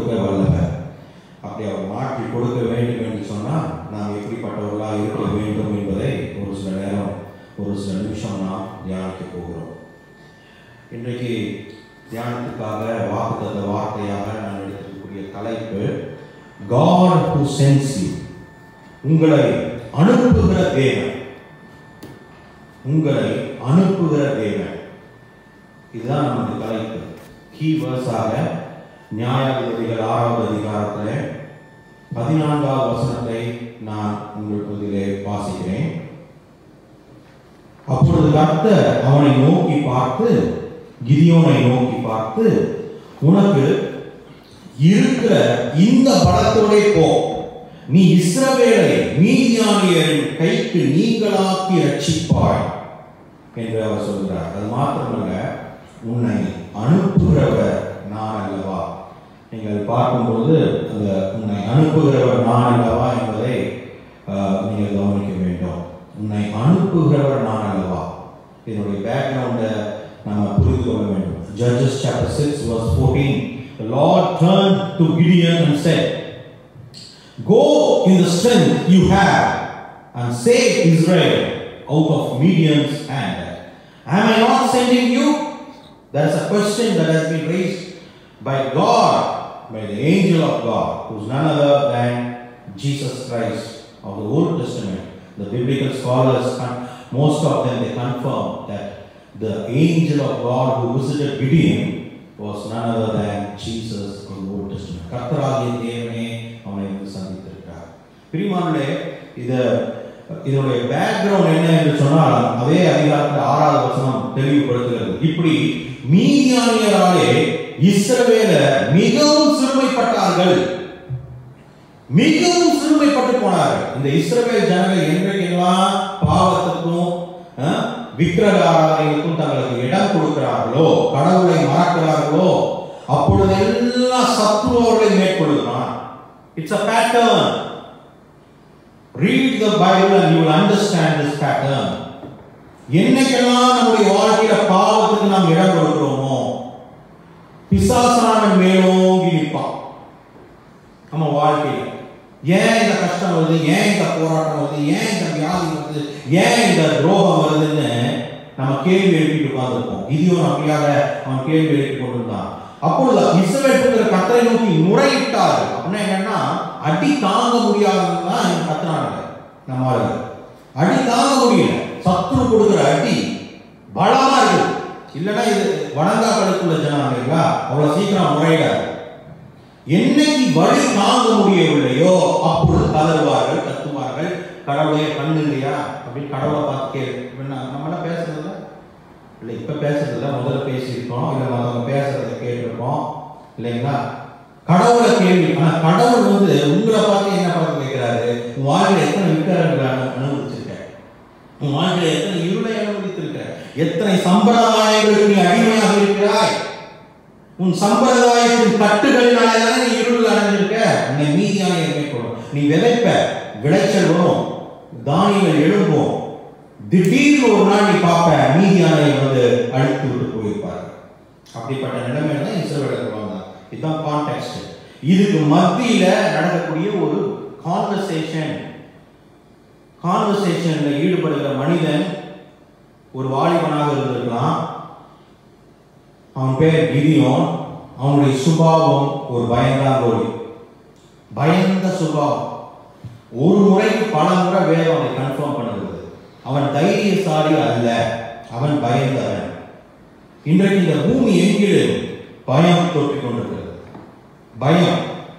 கொடுக்க வல்லவர் அப்படி அவர் மாற்றி கொடுக்க வேண்டும் என்று சொன்னால் நாம் எப்படிப்பட்டவர்களாக இருக்க வேண்டும் என்பதை ஒரு சில நேரம் ஒரு சில நிமிஷம் நாம் தியானிக்க போகிறோம் இன்றைக்கு தியானத்துக்காக வாக்குத்தத்த வார்த்தையாக நான் எடுத்திருக்கக்கூடிய தலைப்பு God who sends you உங்களை அனுப்புகிற தேவன் உங்களை அனுப்புகிற தேவன் இதுதான் நமக்கு தலைப்பு கீவேர்ஸாக நியாயாதிபதிகள் ஆறாவது அதிகாரத்தில் பதினான்காவது வசனத்தை நான் உங்களுக்கு இதிலே வாசிக்கிறேன் அப்பொழுது கர்த்தர் அவனை நோக்கி பார்த்து கிதியோனை நோக்கி பார்த்து உனக்கு இருக்கிற இந்த பலத்தோடே போ நீ இஸ்ரவேலை மீதியானியரின் கைக்கு நீங்களாக்கி ரட்சிப்பாய் என்று அவர் சொல்கிறார் அது மாத்திரமல்ல உன்னை அனுப்புகிறவர் நான் அல்லவா நீங்கள் பார்க்கும்போது அந்த உன்னை அனுப்புகிறவர் நான் அல்லவா என்பதை ஆஹ், நீங்கள் கவனிக்க வேண்டும் உன்னை அனுப்புகிறவர் நான் அல்லவா இதனுடைய பேக்ரவுண்டை நம்ம புரிந்து கொள்ள வேண்டும் Judges chapter six verse fourteen The Lord turned to Gideon and said, Go in the strength you have and save Israel out of Midian's hand. Am I not sending you? There is a question that has been raised by God, by the angel of God, who is none other than Jesus Christ of the Old Testament. The biblical scholars, con- most of them, they confirm that the angel of God who visited Gideon was none other than Jesus of the Old Testament. கர்த்தராகிய தேவனே அவனை வந்து சந்தித்திருக்கிறார் பிரிமானுடைய இது இதனுடைய background என்ன என்று சொன்னால் அதே அதிகாரத்தில் ஆறாவது வசனம் தெளிவுபடுத்துகிறது இப்படி மீதியானியராலே இஸ்ரவேலர் மிகவும் சிறுமைப்பட்டார்கள் மிகவும் சிறுமைப்பட்டு போனார்கள் இந்த இஸ்ரவேல் ஜனங்கள் என்றைக்கெல்லாம் பாவத்துக்கும் அஹ், விக்கிரக ஆராதனைகளுக்கும் தங்களுக்கு இடம் கொடுக்கிறார்களோ கடவுளை மறக்கிறார்களோ அப்பொழுதெல்லாம் சத்ரு அவர்களை மேற்கொள்கிறான் it's a pattern read the Bible and you will understand this pattern என்னைக்கெல்லாம் நம்முடைய வாழ்க்கையில பாவத்துக்கு நாம் இடம் கொடுக்கிறோமோ பிசாசான மேலோங்கி நிற்பான் நம்ம வாழ்க்கையில ஏன் இந்த கஷ்டம் வருது ஏன் இந்த போராட்டம் வருது ஏன் இந்த வியாதி வருது ஏன் இந்த துரோகம் வருதுன்னு நம்ம கேள்வி எழுப்பிட்டு உட்கார்ந்துருப்போம் இதையும் அப்படியாக அவன் கேள்வி எழுப்பி கொண்டிருந்தான் அப்பொழுது இஸ்ரவேல் புத்திர கத்தரை நோக்கி முறையிட்டார் அப்படின்னா என்னன்னா அடி தாங்க முடியாதுன்னு தான் இவங்க கத்துனாங்க நம்ம ஆளுங்க அடி தாங்க முடியல சத்துரு கொடுக்குற அடி பலமா இருக்கு இல்லைன்னா இது வணங்கா கழுத்துள்ள ஜனம் இல்லைங்களா அவ்வளவு சீக்கிரம் முறையிடாது என்னைக்கு வழி தாங்க முடியவில்லையோ அப்பொழுது கதறுவார்கள் கத்துவார்கள் கடவுளே கண்ணு இல்லையா அப்படின்னு கடவுளை பார்த்து கேளு நம்மளாம் பேசுறதில்ல இல்லை இப்போ பேசுறதில்ல முதல்ல பேசியிருக்கோம் இல்லை மற்றவங்க பேசுறத கேட்டிருக்கோம் இல்லைங்களா கடவுளை கேள்வி ஆனால் கடவுள் வந்து உங்களை பார்த்து என்ன பார்த்து கேட்கிறாரு உன் வாழ்க்கையில் எத்தனை விக்கிரகங்களை அனு அனுமதிச்சிருக்க உன் வாழ்க்கையில் எத்தனை இருளை அனுமதித்திருக்க எத்தனை சம்பிரதாயங்களுக்கு நீ அடிமையாக இருக்கிறாய் உன் சம்பிரதாயத்தின் கட்டுகளினாலே தானே நீ இருள் அடைஞ்சிருக்க உன்னை மீதியான மேற்கொள்ளும் நீ விதைப்ப விளைச்சல் வரும் தானியங்கள் எழும்பும் திடீர்னு ஒரு நாள் நீ பார்ப்ப மீதியானை வந்து அழித்து விட்டு போயிருப்பார் அப்படிப்பட்ட நிலைமையில தான் இஸ்ரவேலர்கள் வந்தாங்க இதுதான் கான்டெக்ட் இதுக்கு மத்தியில நடக்கக்கூடிய ஒரு கான்வர்சேஷன் கான்வர்சேஷன்ல ஈடுபடுகிற மனிதன் ஒரு வாலிபனாக இருந்திருக்கலாம் அவன் பேர் கிதியோன் அவனுடைய சுபாவம் ஒரு பயந்தாங்கோலி பயந்த சுபாவம் ஒரு முறைக்கு பல முறை வேதம் அவனை கன்ஃபார்ம் பண்ணுகிறது அவன் தைரியசாலி அல்ல அவன் பயந்தவன் இன்றைக்கு இந்த பூமி எங்கிலும் பயம் தொற்றிக் கொண்டிருக்கிறது பயம்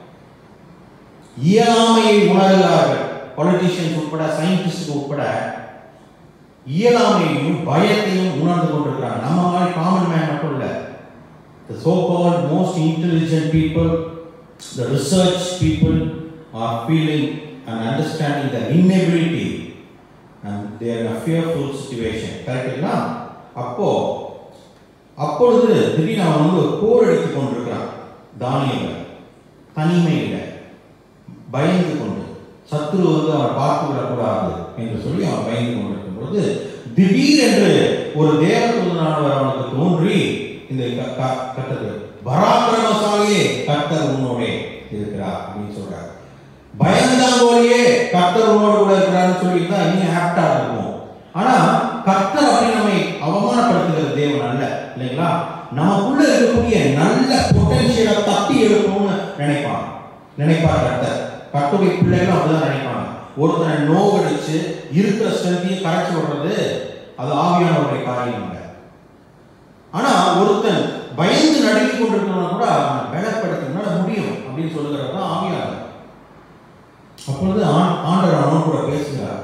இயலாமையை உணர்கிறார்கள் பொலிட்டிஷியன்ஸ் உட்பட சயின்டிஸ்ட் உட்பட இயலாமையையும் பயத்தையும் உணர்ந்து கொண்டிருக்கிறாங்க நம்ம மாதிரி காமன் மேன் மட்டும் இல்லை the so-called most intelligent people, the research people are feeling and understanding the inability and they are in a fearful situation. கரெக்டுங்களா அப்போ அப்பொழுது திடீர்னு அவன் வந்து ஒரு போர் எடுத்துக் கொண்டிருக்கிறான் தானியங்கள் தனிமையில் பயந்து கொண்டு சத்துரு வந்து அவன் பார்த்து விடக்கூடாது என்று சொல்லி அவன் பயந்து கொண்டிருக்கும் பொழுது திடீரென்று ஒரு தேவதூதனானவர் அவனுக்கு தோன்றி இந்த க- க- கட்டது பராக்கிரமசாலியே கர்த்தர் உன்னோடே இருக்கிறார் அப்படின்னு சொல்றார் பயந்தாங்கோலியே கர்த்தர் உன்னோடு கூட இருக்கிறார்னு சொல்லியிருந்தா இன்னும் ஆப்டா இருக்கும் ஆனா கர்த்தர் அப்படி நம்மை அவமானப்படுத்துகிற தேவன் அல்ல இல்லைங்களா நமக்குள்ள இருக்கக்கூடிய நல்ல பொட்டன்ஷியலை தட்டி எடுக்கணும்னு நினைப்பான் நினைப்பார் கர்த்தர் கர்த்தருடைய பிள்ளைகளும் அப்படிதான் நினைப்பாங்க ஒருத்தனை நோகடிச்சு இருக்கிற ஸ்ட்ரென்த்தையும் கரைச்சி விடுறது அது ஆவியானவருடைய காரியம் இல்லை ஆனா ஒருத்தன் பயந்து நடுங்கி கொண்டிருக்கிறவன கூட அவனை பலப்படுத்த உன்னால முடியும் அப்படின்னு சொல்லுகிறது தான் ஆவியானவர் அப்பொழுது ஆண்- ஆண்டவர் அவன் கூட பேசுகிறார்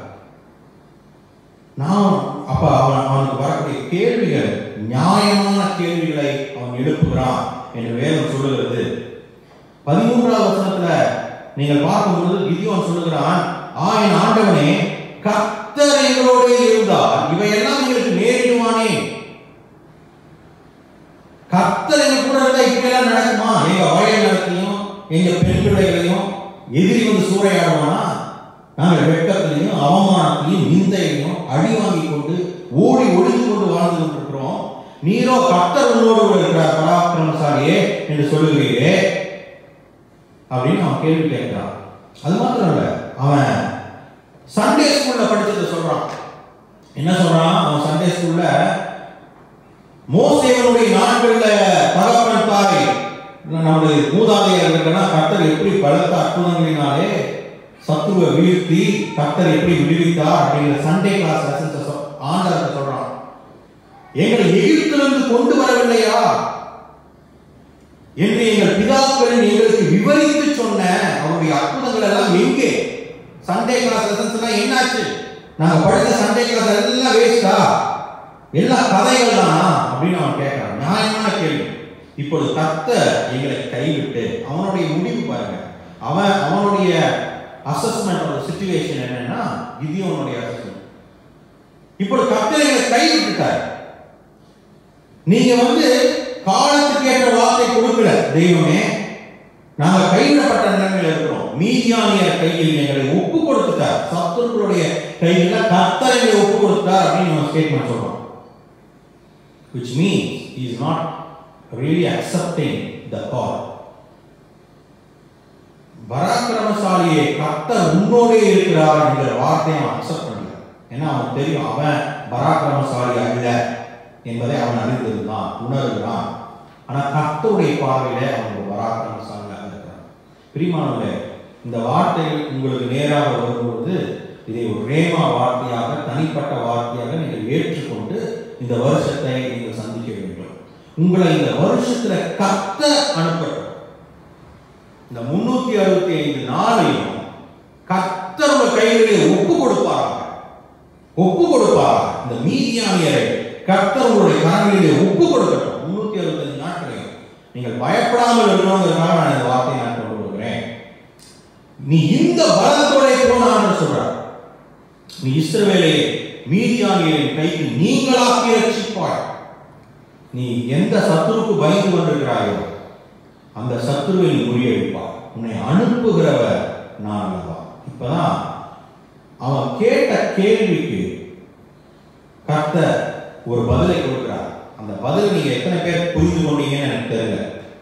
நான் அப்ப அவன் அவனுக்கு வரக்கூடிய கேள்விகள் நியாயமான கேள்விகளை அவன் எழுப்புகிறான் என்று வேதம் சொல்லுகிறது பதிமூன்றாவது வசனத்துல நீங்கள் பார்க்கும்போது கிதியோன் சொல்லுகிறான் ஆ என் ஆண்டவனே கர்த்தர் எங்களோடு இருந்தால் இவையெல்லாம் எங்களுக்கு நேரிடுவானே கர்த்தர் எங்க கூட இருந்தா இப்படியெல்லாம் நடக்குமா எங்க வயல் நிலத்தையும் எங்க பெண் பிள்ளைகளையும் எதிரி வந்து சூறையாடுவானா நாங்கள் வெட்கத்திலையும் அவமானத்திலையும் நிந்தையிலையும் அடி வாங்கி கொண்டு ஓடி ஒளிந்து கொண்டு வாழ்ந்து கொண்டிருக்கிறோம் நீரோ கர்த்தர் உன்னோடு கூட இருக்கிறார் பராக்கிரமசாலியே என்று சொல்லுகிறீரே அப்படின்னு அவன் கேள்வி கேட்கிறான் அது மாத்திரம் இல்ல அவன் சண்டே ஸ்கூல்ல படிச்சதை சொல்றான் என்ன சொல்றான் அவன் சண்டே ஸ்கூல்ல மோசேவனுடைய நாட்கள்ல தகப்பன் தாய் நம்முடைய மூதாதையர்கள்னா கர்த்தர் எப்படி பலத்த அற்புதங்களினாலே சத்துருவை வீழ்த்தி கர்த்தர் எப்படி விடுவித்தார் அப்படிங்கிற சண்டே கிளாஸ் லெசன்ஸ் ஆண்டவர்கிட்ட சொல்றான் எங்களை எகிப்திலிருந்து கொண்டு வரவில்லையா என்று எங்கள் பிதாக்களின் எங்களுக்கு விவரித்து சொன்ன அவருடைய அற்புதங்கள் எல்லாம் எங்கே சண்டே கிளாஸ் லெசன்ஸ் எல்லாம் என்னாச்சு நாங்க படித்த சண்டே கிளாஸ் எல்லாம் வேஸ்டா எல்லா கதைகள் தானா அப்படின்னு அவன் கேட்கிறான் நியாயமான கேள்வி இப்பொழுது கத்த எங்களை கைவிட்டு அவனுடைய முடிவு பாருங்க அவன் அவனுடைய அசஸ்மெண்ட் சுச்சுவேஷன் என்னன்னா கிதியோனுடைய அசஸ்மெண்ட் இப்பொழுது கர்த்தர் எங்களை கைவிட்டுட்டார் நீங்க வந்து காலத்துக்கு ஏற்ற வார்த்தை கொடுக்கல தெய்வமே நாங்க கைவிடப்பட்ட நிலைமையில இருக்கிறோம் மீதியானியர் கையில் எங்களை ஒப்பு கொடுத்துட்டார் சத்துருக்களுடைய கையில கர்த்தர் எங்களை ஒப்பு கொடுத்தார் அப்படின்னு நம்ம ஸ்டேட்மெண்ட் சொல்றோம் which means he is not really accepting the call பராக்கிரமசாலியை கர்த்தர் உன்னோடே இருக்கிறார் என்கிற வார்த்தையை அவன் அக்செப்ட் பண்ணல ஏன்னா அவன் தெரியும் அவன் பராக்கிரமசாலி அல்ல என்பதை அவன் அறிந்திருந்தான் உணர்கிறான் ஆனா கர்த்தருடைய பார்வையில அவன் ஒரு பராக்கிரமசாலியாக இருக்கிறான் பிரிமானவர்களே இந்த வார்த்தைகள் உங்களுக்கு நேராக வரும்பொழுது இதை ஒரு ரேமா வார்த்தையாக தனிப்பட்ட வார்த்தையாக நீங்கள் ஏற்றுக்கொண்டு இந்த வருஷத்தை நீங்கள் சந்திக்க வேண்டும் உங்களை இந்த வருஷத்துல கத்த அனுப்பட்டும் இந்த முன்னூத்தி அறுபத்தி ஐந்து நாளையும் கத்தரோட கைகளிலே ஒப்பு கொடுப்பாராக ஒப்பு கொடுப்பார் இந்த மீதியானியரை கர்த்தர் உங்களுடைய கரங்களிலே ஒப்பு கொடுக்கட்டும் முன்னூத்தி அறுபத்தஞ்சு நாட்களையும் நீங்கள் பயப்படாமல் இருக்கணுங்கிறதுக்காக நான் இந்த வார்த்தையை நான் கொண்டு வருகிறேன் நீ இந்த பலத்தோட போனான்னு சொல்றார் நீ இஸ்ரவேலை மீதியானியரின் கைக்கு நீங்களாக்கி ரட்சிப்பாய் நீ எந்த சத்துருக்கு பயந்து கொண்டிருக்கிறாயோ அந்த சத்துருவை நீ முறியடிப்பாய் உன்னை அனுப்புகிறவர் நான் அல்லவா இப்பதான் அவன் கேட்ட கேள்விக்கு கர்த்தர் ஒரு பதிலை கொடுக்கிறார் அந்த பதில் நீங்க எத்தனை பேர் புரிந்து கொண்டீங்கன்னு எனக்கு தெரியல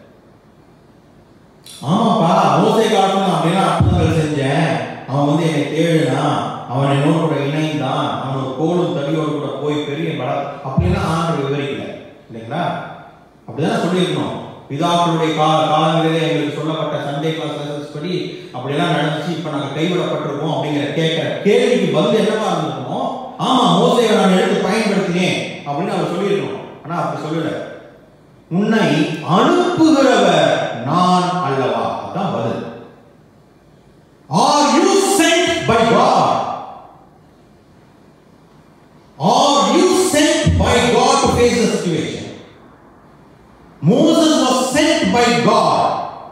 ஆமாப்பா மோசை காலத்துல நான் அப்படிலாம் அற்புதங்கள் செஞ்சேன் அவன் வந்து என்னை தேடுனா அவன் என்னோட கூட இணைந்தான் அவன் ஒரு கோலும் தடியோடு கூட போய் பெரிய பல அப்படிலாம் ஆண்டு விவரிக்கல இல்லைங்களா அப்படிதான் சொல்லியிருக்கணும் பிதாக்களுடைய கால காலங்களிலே எங்களுக்கு சொல்லப்பட்ட சண்டே கிளாஸ் லெசன்ஸ் படி அப்படியெல்லாம் நடந்துச்சு இப்போ நாங்கள் கைவிடப்பட்டிருக்கோம் அப்படிங்கிற கேட்கிற கேள்விக்கு பதில் என்னவா இருந்திருக்கணும் ஆமா மோசையை நான் எடுத்து பயன்படுத்தினேன் அப்படின்னு அவர் சொல்லியிருக்கணும் ஆனா அப்படி சொல்லல உன்னை அனுப்புகிறவர் நான் அல்லவா அதான் பதில் are you sent by God are you sent by God to face the situation Moses was sent by God.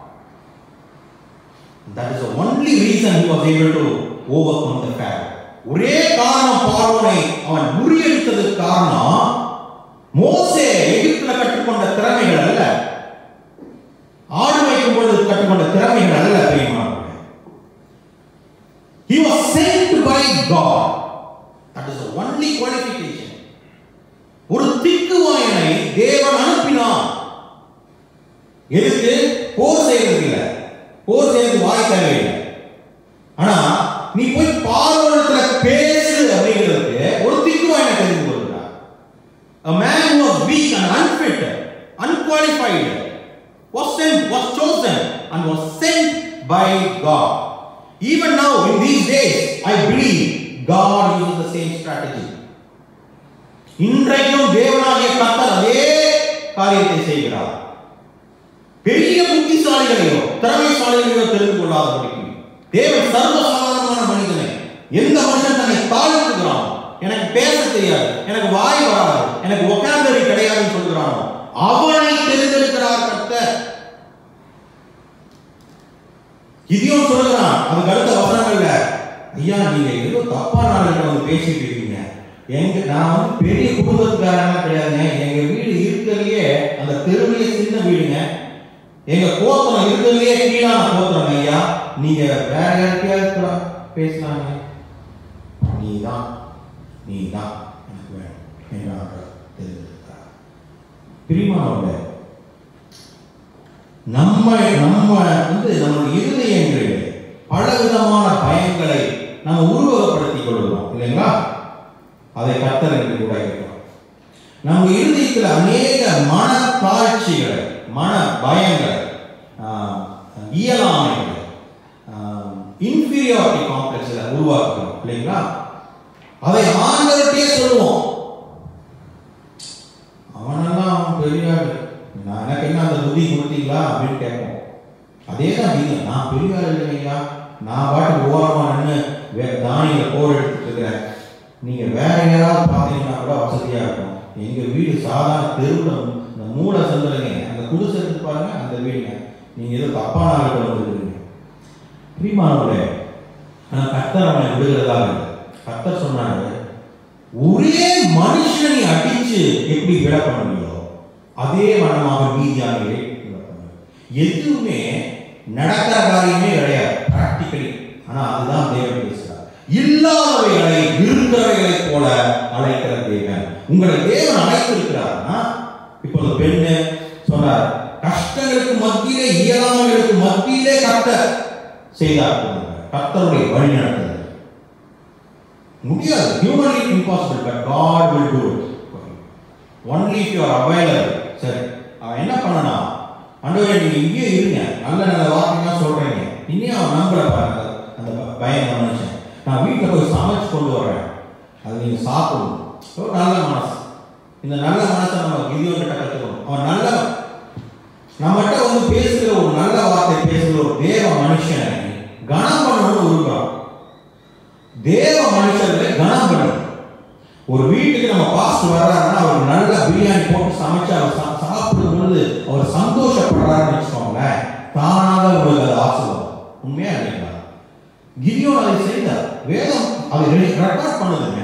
That is the only reason he was able to overcome the Pharaoh. ஒரே காரணம் பார்வனை அவன் முறியடித்ததுக்கு காரணம் மோசே எகிப்துல கற்றுக்கொண்ட திறமைகள் அல்ல ஆடு வைக்கும் பொழுது கற்றுக்கொண்ட திறமைகள் அல்ல பிரியமானவர்களே He was sent by God. That is the only qualification. ஒரு திக்குவாயனை தேவன் அனுப்பினான் எதுக்கு போர் செய்யறதுக்கு இல்ல போர் செய்யறதுக்கு வாய் தேவையில்லை ஆனா நீ போய் பார்வனத்துல பேசு அப்படிங்கிறதுக்கு ஒரு திக்குவாயனை தெரிந்து கொள்கிறார் A man who was weak and unfit, unqualified, was sent, was chosen, and was sent by God. Even now, in these days, I believe God uses the same strategy. இன்றைக்கும் தேவனாகிய கர்த்தர் அதே காரியத்தை செய்கிறார் பெரிய புத்திசாலிகளையோ திறமைசாலிகளையோ தெரிந்து கொள்ளாதபடிக்கு தேவன் சர்வசாதாரணமான மனிதனை எந்த மனுஷன் தன்னை தாழ்த்துகிறானோ எனக்கு பேச தெரியாது எனக்கு வாய் வராது எனக்கு ஒக்காந்தரி கிடையாதுன்னு சொல்கிறானோ அவனை தெரிந்திருக்கிறார் கர்த்தர் இதையும் சொல்லுகிறான் அதுக்கு அடுத்த வசனங்கள்ல ஐயா நீங்க ஏதோ தப்பா நாளில் வந்து பேசிட்டு இருக்கீங்க எங்க நான் வந்து பெரிய குடும்பத்துக்காரங்க கிடையாதுங்க எங்க வீடு இருக்கிறதுலயே அந்த தெருவிலே சின்ன வீடுங்க எங்க கோத்திரம் இருக்கிறதுலயே கீழான கோத்திரம் ஐயா நீங்க வேற யாருக்கையாவது கூட பேசலாங்க நீ தான் நீ தான் எனக்கு வேணும் என்று தெரிஞ்சிருக்கிறார் பிரிமானோட நம்ம நம்ம வந்து நம்முடைய இருதயங்களில் பலவிதமான பயங்களை நம்ம உருவகப்படுத்திக் கொள்கிறோம் இல்லைங்களா அதை கத்தர் என்று கூட இருக்கிறோம் நம்ம இருதயத்தில் அநேக மன தாழ்ச்சிகளை மன பயங்களை ஆஹ், இயலாமைகளை இன்ஃபீரியாரிட்டி காம்ப்ளெக்ஸில் உருவாக்குறோம் இல்லைங்களா அதை ஆண்டவர்கிட்டயே சொல்லுவோம் அவனெல்லாம் அவன் பெரிய ஆளு. நான் எனக்கு என்ன அந்த புத்தி கொடுத்தீங்களா அப்படின்னு கேட்போம் அதே தான் நீங்க நான் பெரிய ஆள் இல்லைங்களா நான் பாட்டுக்கு ஓரமா நின்று வே தானியில போர் எடுத்துட்டு இருக்கிறேன் நீங்க வேற யாராவது பார்த்தீங்கன்னா கூட வசதியா இருக்கும் எங்க வீடு சாதாரண தெருவில் இந்த மூளை சந்தலைங்க அந்த குடிசை எடுத்து பாருங்க அந்த வீடுங்க நீங்க ஏதோ தப்பான ஆளுக்கு வந்துருக்கீங்க பிரிமானவர்களே ஆனால் கத்தர் அவனை விடுகிறதா இல்லை கத்தர் சொன்னாரு ஒரே மனுஷனை அடிச்சு எப்படி விட பண்ணுவீங்களோ அதே வண்ணமாக மீதியாகவே விட பண்ணுவீங்க எதுவுமே நடக்கிற காரியமே கிடையாது பிராக்டிக்கலி ஆனா அதுதான் தேவன் பேசுகிறார் இல்லாதவைகளை இருக்கிறவைகளை போல அழைக்கிற தேவன் உங்களை தேவன் அழைத்திருக்கிறார்னா இப்போ இந்த பெண்ணு சொன்னார் கஷ்டங்களுக்கு மத்தியிலே இயலாமைகளுக்கு மத்தியிலே கர்த்தர் செய்தார் கர்த்தருடைய வழி நடத்துதல் முடியாது humanly impossible but God will do it only if you are available சரி அவன் என்ன பண்ணனா ஆண்டவரே நீங்க இங்கேயே இருங்க நல்ல நல்ல வார்த்தைலாம் சொல்றீங்க இன்னும் அவன் நம்பல பாருங்க அந்த ப- பயம் மனுஷன் நான் வீட்டில் போய் சமைச்சு கொண்டு வரேன் அது நீங்க சாப்பிடணும் ஒரு நல்ல மனசு இந்த நல்ல மனசை நம்ம கிதியோன் கிட்ட கற்றுக்கணும் அவன் நல்லவன் நம்மகிட்ட வந்து பேசுகிற ஒரு நல்ல வார்த்தை பேசுகிற ஒரு தேவ மனுஷனை கனம் பண்ணணும்னு விரும்புறான் தேவ மனுஷர்களை கனம் பண்ணணும் ஒரு வீட்டுக்கு நம்ம பாஸ்ட் வர்றாருன்னா அவர் நல்ல பிரியாணி போட்டு சமைச்சு அவர் சா- சாப்பிடும் பொழுது அவர் சந்தோஷப்படுறாருன்னு வச்சுக்கோங்களேன் தானாக உங்களுக்கு அது ஆசீர்வாதம் உண்மையா இல்லைங்களா கிரியோன் அதை செய்தார் வேதம் அதை ரெக்கார்ட் பண்ணுதுங்க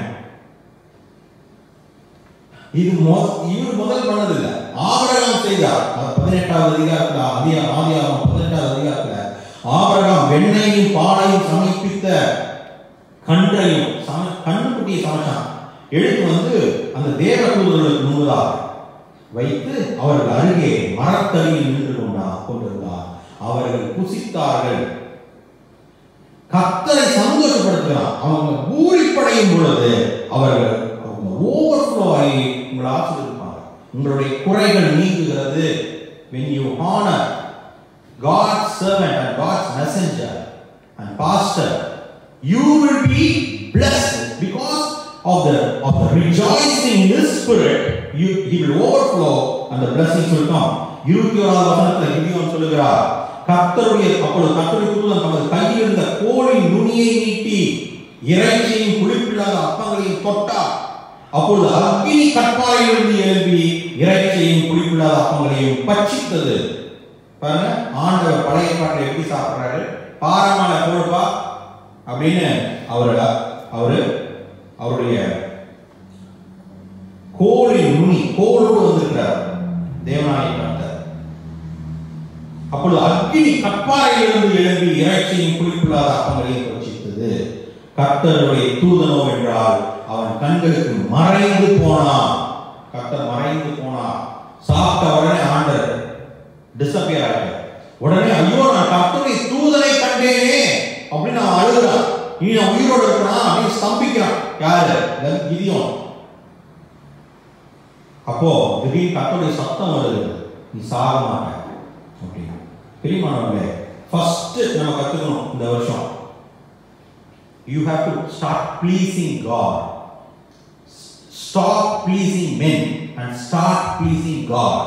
இது மொ- இவர் முதல் பண்ணதில்லை ஆபரகம் செய்தார் அது பதினெட்டாவது அதிகாரத்துல ஆதி ஆதியாகமம் பதினெட்டாவது அதிகாரத்துல ஆபரகம் வெண்ணையும் பாலையும் சமர்ப்பித்த கன்றையும் சம கண்ணுக்குட்டியை சமைச்சான் எடுத்து வந்து அந்த தேவ தூதர்களுக்கு முன்பதாக வைத்து அவர்கள் அருகே மரத்தடியில் நின்று கொண்டார் கொண்டிருந்தார் அவர்கள் புசித்தார்கள் கத்தரை சந்தோஷப்படுத்துகிறான் அவங்க பூரிப்படையும் பொழுது அவர்கள் அவங்க ஓவர்ஃப்ளோ ஆகி உங்களை ஆசீர்வதிப்பாங்க உங்களுடைய குறைகள் நீங்குகிறது when you honor God's servant and God's messenger and pastor you will be blessed because of the of the rejoicing in his spirit you he will overflow and the blessings will come இருபத்தி ஓராவது வசனத்துல கிதியோன் சொல்லுகிறார் கர்த்தருடைய அப்பொழுது கர்த்தருடைய தூதன் தமது கையில் இருந்த கோலின் நுனியை நீட்டி இறைச்சியும் புளிப்பில்லாத அப்பங்களையும் தொட்டார் அப்பொழுது அக்னி கற்பாயிலிருந்து எழும்பி இறைச்சியையும் புளிப்பில்லாத அப்பங்களையும் பட்சித்தது பாருங்க ஆண்டவர் பழைய பாட்டில் எப்படி சாப்பிடுறாரு பாரமான போடுப்பா அப்படின்னு அவர் அவரு அவருடைய கோலின் நுனி கோலோடு வந்திருக்கிறார் தேவனாய் கர்த்தர் அப்பொழுது அக்னி கற்பாறையிலிருந்து எழும்பி இறைச்சியும் புளிப்பில்லாத அப்பங்களையும் பட்சித்தது கர்த்தருடைய தூதனோ என்றால் அவன் கண்களுக்கு மறைந்து போனான் கர்த்தர் மறைந்து போனான் சாப்பிட்ட உடனே ஆண்டர் டிசப்பியர் ஆகிட்டார் உடனே ஐயோ நான் கர்த்தருடைய தூதனை கண்டேனே அப்படின்னு அவன் அழுகுறான் நீ நான் உயிரோடு இருக்கிறான் அப்படின்னு ஸ்தம்பிக்கிறான் யாரு கிதியோன் அப்போ திடீர்னு கர்த்தருடைய சத்தம் வருது நீ சாக மாட்ட அப்படின்னு பிரியமானவர்களே ஃபர்ஸ்ட் நம்ம கத்துக்கணும் இந்த வருஷம் you have to start pleasing God stop pleasing men and start pleasing God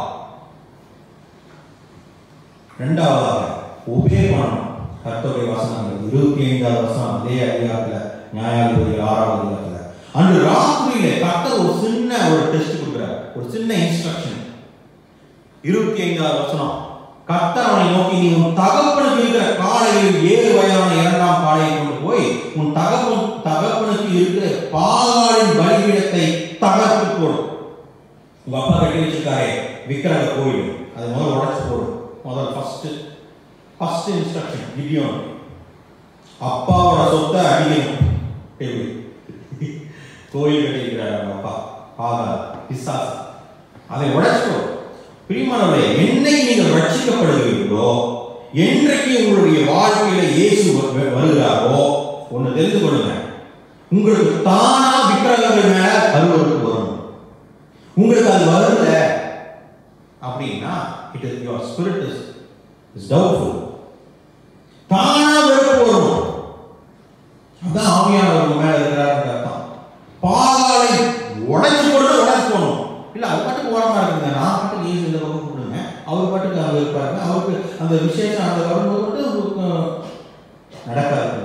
ரெண்டாவதாக ஒபே பண்ணணும் கர்த்தருடைய வசனங்கள் இருபத்தி ஐந்தாவது வசனம் அதே அதிகாரத்தில் நியாயாதிபதி ஆறாவது அதிகாரத்தில் அன்று ராத்திரியில கர்த்தர் ஒரு சின்ன ஒரு டெஸ்ட் கொடுக்குறார் ஒரு சின்ன இன்ஸ்ட்ரக்ஷன் இருபத்தி ஐந்தாவது வசனம் கர்த்தர் அவனை நோக்கி நீ உன் தகப்பனுக்கு இருக்கிற காளையில் ஏழு வயதான இரண்டாம் காளையை கொண்டு போய் உன் தகப்பன் தகப்பனுக்கு இருக்கிற பாகாலின் பலிபீடத்தை தகர்த்து போடு உங்க அப்பா கட்டி வச்சிருக்காரே விக்கிரக கோயில் அது முதல்ல உடைச்சு போடு முதல் ஃபர்ஸ்ட் ஃபர்ஸ்ட் இன்ஸ்ட்ரக்ஷன் கிடியோன் அப்பாவோட சொத்தை அடிக்கணும் எப்படி கோயில் கட்டியிருக்கிறார் அவங்க அப்பா பாகால் பிசாசு அதை உடைச்சிட்டோம் பிரியமானவர்களே என்னைக்கு நீங்கள் ரட்சிக்கப்படுகிறீர்களோ என்றைக்கு உங்களுடைய வாழ்க்கையில இயேசு வ- வருகிறாரோ ஒன்று தெரிந்து கொள்ளுங்க உங்களுக்கு தானா விக்கிரகங்கள் மேல அருவருக்கு வரும் உங்களுக்கு அது வரல அப்படின்னா it is your spirit is is doubtful தானா வெறுப்பு வரும் அதான் ஆவியானவர் உங்க மேல இருக்கிறாருன்னு அர்த்தம் பாலாலை உடைச்சு போட்டு உடைச்சு போடணும் இல்ல அது பாட்டுக்கு ஓரமா இருக்குங்க நான் பாட்டுக்கு ஈஸி இந்த பக்கம் போடுங்க அவர் பாட்டுக்கு அங்க இருப்பாருங்க அவருக்கு அந்த விசேஷம் அந்த வரும்போது மட்டும் உங்களுக்கு நடக்காது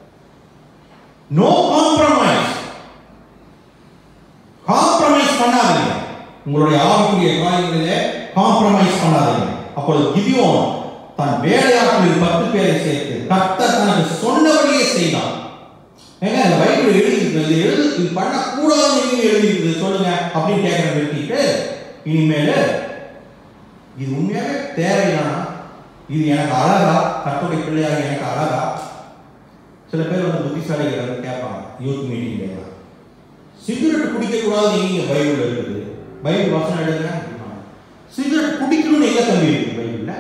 நோ காம்ப்ரமைஸ் காம்ப்ரமைஸ் பண்ணாதீங்க உங்களுடைய ஆவிக்குரிய காரியங்களிலே காம்ப்ரமைஸ் பண்ணாதீங்க அப்பொழுது கிதியோன் தன் வேலையாட்களில் பத்து பேரை சேர்த்து கர்த்தர் தனக்கு சொன்னபடியே செய்தான் ஏங்க இந்த பைபிள் எழுதிருக்கு இது எழுது இது பண்ணக்கூடாதுன்னு நீங்க எழுதிருக்கு சொல்லுங்க அப்படின்னு கேட்கற நிறுத்திட்டு இனிமேல் இது உண்மையாவே தேவைதானா இது எனக்கு அழகா கர்த்தருடைய பிள்ளையாக எனக்கு அழகா சில பேர் வந்து புத்திசாலிகள் வந்து கேட்பாங்க யூத் மீட்டிங்ல சிகரெட் குடிக்க கூடாது நீங்க பைபிள் இருக்குது பைபிள் வசனம் எழுதுங்க சிகரெட் குடிக்கணும்னு எங்க தம்பி இருக்கு பைபிள்ல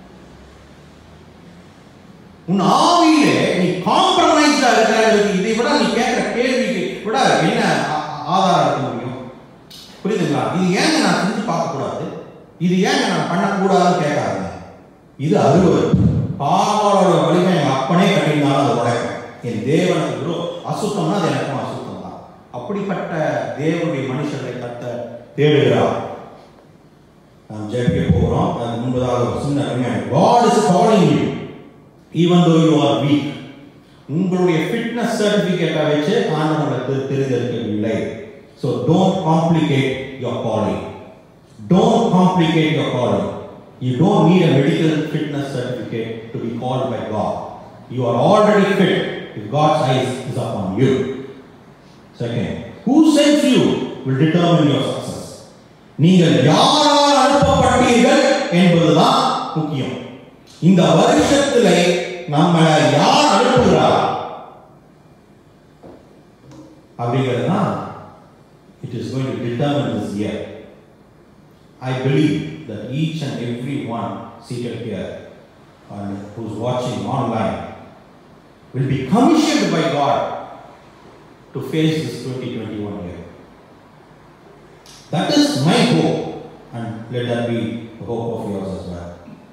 உன் ஆவியிலே நீ காம்ப்ரமைஸ்டா இருக்கிறது இதை விட நீ கேட்கிற கேள்விக்கு விட என்ன ஆ- ஆதாரம் இருக்க முடியும் புரியுதுங்களா இது ஏங்க நான் செஞ்சு பார்க்க கூடாது இது ஏங்க நான் பண்ணக்கூடாதுன்னு கேட்காதுங்க இது அறுவர் பாவாளோட வலிமை என் அப்பனே கட்டியிருந்தாலும் அதை உடைப்பேன் என் தேவனுக்கு விரோ அசுத்தம்னா அது எனக்கும் அசுத்தம் தான் அப்படிப்பட்ட தேவனுடைய மனுஷர்களை கத்த தேடுகிறார் நாம் ஜெபிக்க போகிறோம் அது முன்பதாக ஒரு சின்ன அருமையான God is calling you even though you are weak உங்களுடைய ஃபிட்னஸ் சர்டிபிகேட்டை வச்சு ஆண்டவர் உங்களுக்கு தெரிந்தெடுக்கவில்லை so don't complicate your calling don't complicate your calling you don't need a medical fitness certificate to be called by God you are already fit if God's eyes is upon you second who sends you will determine your success நீங்கள் யாரால் அனுப்பப்பட்டீர்கள் என்பதுதான் முக்கியம் இந்த வருஷத்திலே நம்ம யார் அனுப்புகிறார் அப்படிங்கிறது தான் it is going to determine this year I believe that each and every one seated here and who's watching online will be commissioned by God to face this 2021 year. That is my hope, and let that be the hope of yours as well.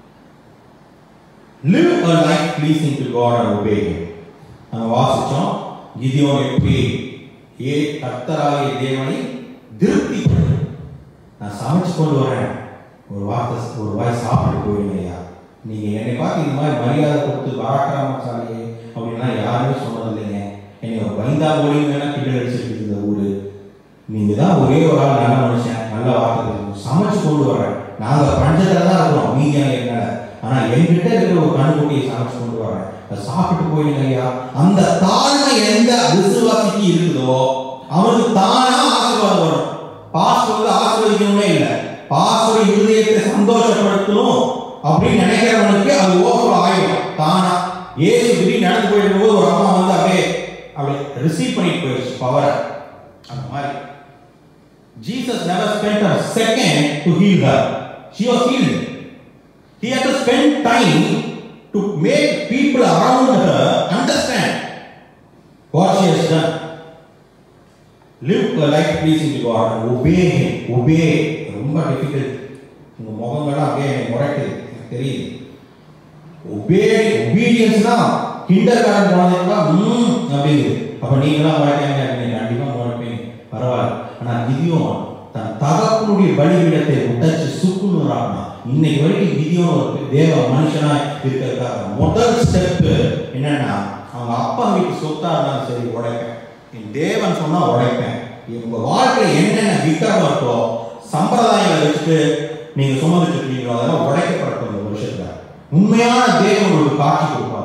Live a life pleasing to God and obey Him. நம்ம வாசிச்சோம் கிதியோன் எப்படி ஏ கர்த்தராகிய தேவனை திருப்தி கொண்டு நான் சமைச்சு கொண்டு வரேன் ஒரு வார்த்தை ஒரு வாய் சாப்பிட்டு போயிடுங்க ஐயா நீங்க என்னை பார்த்து இந்த மாதிரி மரியாதை கொடுத்து பராக்கிரமசாலியே அப்படின்னா யாருமே சொன்னது இல்லைங்க என்னை ஒரு வைந்தா மொழி வேணா கிண்டல் அடிச்சிருக்கு இந்த ஊரு நீங்க தான் ஒரே ஒரு ஆள் நல்ல மனுஷன் நல்ல வார்த்தை பேசணும். சமைச்சு கொண்டு வரேன் நாங்க பஞ்சத்துல தான் இருக்கிறோம் நீங்க என்னால ஆனா என்கிட்ட இருக்கிற ஒரு கண்ணுக்குட்டியை சமைச்சு கொண்டு வரேன் அதை சாப்பிட்டு போயிடுங்க ஐயா அந்த தாழ்மை எந்த விசுவாசிக்கு இருக்குதோ அவனுக்கு தானா ஆசீர்வாதம் வரும் பாஸ்டர் வந்து ஆசீர்வதிக்கணுமே இல்லை பாஸ்டர் இருதயத்தை சந்தோஷப்படுத்தணும் அப்படின்னு நினைக்கிறவனுக்கு அது ஓவர் ஆயிடும் தானா ஏசு திடீர்னு நடந்து போயிட்டு போது ஒரு அம்மா வந்து அப்படியே அப்படியே ரிசீவ் பண்ணிட்டு போயிடுச்சு பவரை அந்த மாதிரி Jesus never spent a second to heal her. She was healed. He had to spend time to make people around her understand what she has done. Live a life pleasing to God and obey Him. Obey. ரொம்ப difficult உங்க முகங்கள்லாம் அப்படியே எனக்கு முறைக்குது எனக்கு தெரியுது obey ஒபீடியன்ஸ்னா kinder காரன் குழந்தைங்களாம் ம் அப்படிங்குது அப்ப நீங்களாம் முறைக்காங்க நீங்க கண்டிப்பா முறைப்பீங்க பரவாயில்ல ஆனா கிதியோன் தன் தகப்பனுடைய பலிபீடத்தை உடைச்சு சுக்குநூறானா இன்னைக்கு வரைக்கும் கிதியோன் ஒரு தேவ மனுஷனா இருக்கிறதுக்காக முதல் ஸ்டெப் என்னன்னா அவங்க அப்பா வீட்டு சொத்தா இருந்தாலும் சரி உடைப்பேன் என் தேவன் சொன்னா உடைப்பேன் உங்க வாழ்க்கையில என்னென்ன விக்கிரமம் இருக்கோ சம்பிரதாயங்களை வச்சுட்டு நீங்க சுமந்துட்டு இருக்கீங்களோ அதெல்லாம் உடைக்கப்படட்டும் இந்த வருஷத்துல உண்மையான தேவன் உங்களுக்கு காட்சி கொடுப்பார்